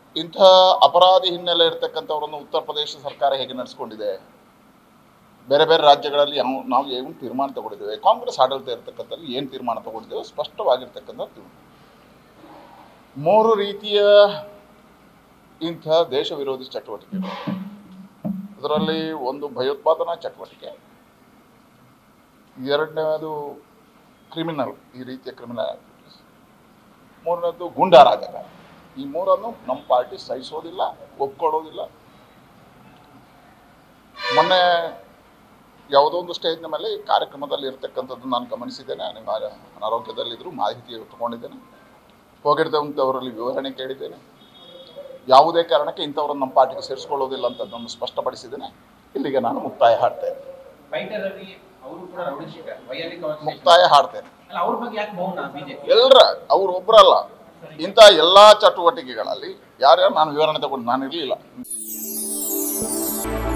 ಇಂಥ ಅಪರಾಧಿ ಹಿನ್ನೆಲೆ ಇರ್ತಕ್ಕಂಥವ್ರನ್ನು ಉತ್ತರ ಪ್ರದೇಶ ಸರ್ಕಾರ ಹೇಗೆ ನಡೆಸ್ಕೊಂಡಿದೆ ಬೇರೆ ಬೇರೆ ರಾಜ್ಯಗಳಲ್ಲಿ ಯಾವ ನಾವು ಏನು ತೀರ್ಮಾನ ತಗೊಂಡಿದ್ದೇವೆ ಕಾಂಗ್ರೆಸ್ ಆಡಳಿತ ಇರ್ತಕ್ಕಂಥಲ್ಲಿ ಏನು ತೀರ್ಮಾನ ತಗೊಂಡಿದ್ದೇವೆ ಸ್ಪಷ್ಟವಾಗಿರ್ತಕ್ಕಂಥ ತೀರ್ಮಾನ ಮೂರು ರೀತಿಯ ಇಂಥ ದೇಶ ವಿರೋಧಿ ಚಟುವಟಿಕೆಗಳು ಅದರಲ್ಲಿ ಒಂದು ಭಯೋತ್ಪಾದನಾ ಚಟುವಟಿಕೆ ಎರಡನೇದು ಕ್ರಿಮಿನಲ್ ಈ ರೀತಿಯ ಕ್ರಿಮಿನಲ್ ಆಕ್ಟಿವಿಟೀಸ್ ಮೂರನೇದು ಗೂಂಡಾ ರಾಜಕಾರಣ ಈ ಮೂರನ್ನು ನಮ್ಮ ಪಾರ್ಟಿ ಸಹಿಸೋದಿಲ್ಲ ಒಪ್ಕೊಳ್ಳೋದಿಲ್ಲ ಮೊನ್ನೆ ಯಾವುದೋ ಒಂದು ಸ್ಟೇಜ್ನ ಮೇಲೆ ಈ ಕಾರ್ಯಕ್ರಮದಲ್ಲಿ ಇರ್ತಕ್ಕಂಥದ್ದು ನಾನು ಗಮನಿಸಿದ್ದೇನೆ ನಿಮ್ಮ ಅನಾರೋಗ್ಯದಲ್ಲಿದ್ದರೂ ಮಾಹಿತಿ ತಗೊಂಡಿದ್ದೇನೆ ಹೋಗಿರ್ತಕ್ಕಂಥವರಲ್ಲಿ ವಿವರಣೆ ಕೇಳಿದ್ದೇನೆ ಯಾವುದೇ ಕಾರಣಕ್ಕೆ ಇಂಥವ್ರನ್ನ ನಮ್ಮ ಪಾರ್ಟಿಗೆ ಸೇರಿಸ್ಕೊಳ್ಳೋದಿಲ್ಲ ಅಂತದನ್ನು ಸ್ಪಷ್ಟಪಡಿಸಿದ್ದೇನೆ ಇಲ್ಲಿಗೆ ನಾನು ಮುಕ್ತಾಯ ಹಾಡ್ತೇನೆ ಫೈಟರ್ ಅಲ್ಲಿ ಅವರು ಕೂಡ ರೌಡಿ ಶೀಟರ್ ವೈಯಾಲಿಕ್ ಅವಶ್ಯಕ ಮುಕ್ತಾಯ ಹಾಡ್ತೇನೆ ಅಲ್ಲ ಅವ್ರ ಬಗ್ಗೆ ಯಾಕೆ ಮೌನ ಬಿಜೆಪಿ ಎಲ್ಲರ ಅವ್ರು ಒಬ್ಬರಲ್ಲ ಇಂಥ ಎಲ್ಲ ಚಟುವಟಿಕೆಗಳಲ್ಲಿ ಯಾರ್ಯಾರು ನಾನು ವಿವರಣೆ ತಗೊಂಡು ನಾನು ಇರಲಿಲ್ಲ